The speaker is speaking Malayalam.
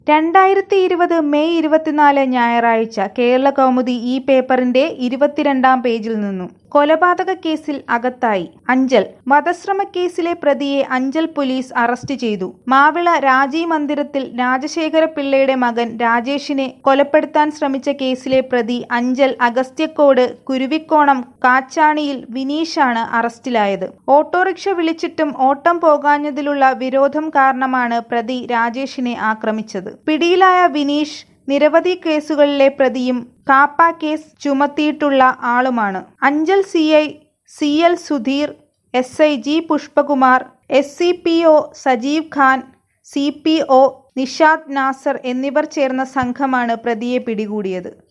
രണ്ടായിരത്തി ഇരുപത് മെയ് ഇരുപത്തിനാല് ഞായറാഴ്ച കേരള കൗമുദി ഈ പേപ്പറിന്റെ ഇരുപത്തിരണ്ടാം പേജിൽ നിന്നു കൊലപാതക കേസിൽ അകത്തായി അഞ്ചൽ വധശ്രമ കേസിലെ പ്രതിയെ അഞ്ചൽ പോലീസ് അറസ്റ്റ് ചെയ്തു മാവിള രാജീവ് മന്ദിരത്തിൽ രാജശേഖര പിള്ളയുടെ മകൻ രാജേഷിനെ കൊലപ്പെടുത്താൻ ശ്രമിച്ച കേസിലെ പ്രതി അഞ്ചൽ അഗസ്ത്യക്കോട് കുരുവിക്കോണം കാച്ചാണിയിൽ വിനീഷാണ് അറസ്റ്റിലായത് ഓട്ടോറിക്ഷ വിളിച്ചിട്ടും ഓട്ടം പോകാഞ്ഞതിലുള്ള വിരോധം കാരണമാണ് പ്രതി രാജേഷിനെ ആക്രമിച്ചത് പിടിയിലായ വിനീഷ് നിരവധി കേസുകളിലെ പ്രതിയും കാപ്പ കേസ് ചുമത്തിയിട്ടുള്ള ആളുമാണ് Anchal C I C L Sudheer S I G Pushpakumar S C P O Sajeev Khan C P O Nishad Nasar എന്നിവർ ചേർന്ന സംഘമാണ് പ്രതിയെ പിടികൂടിയത്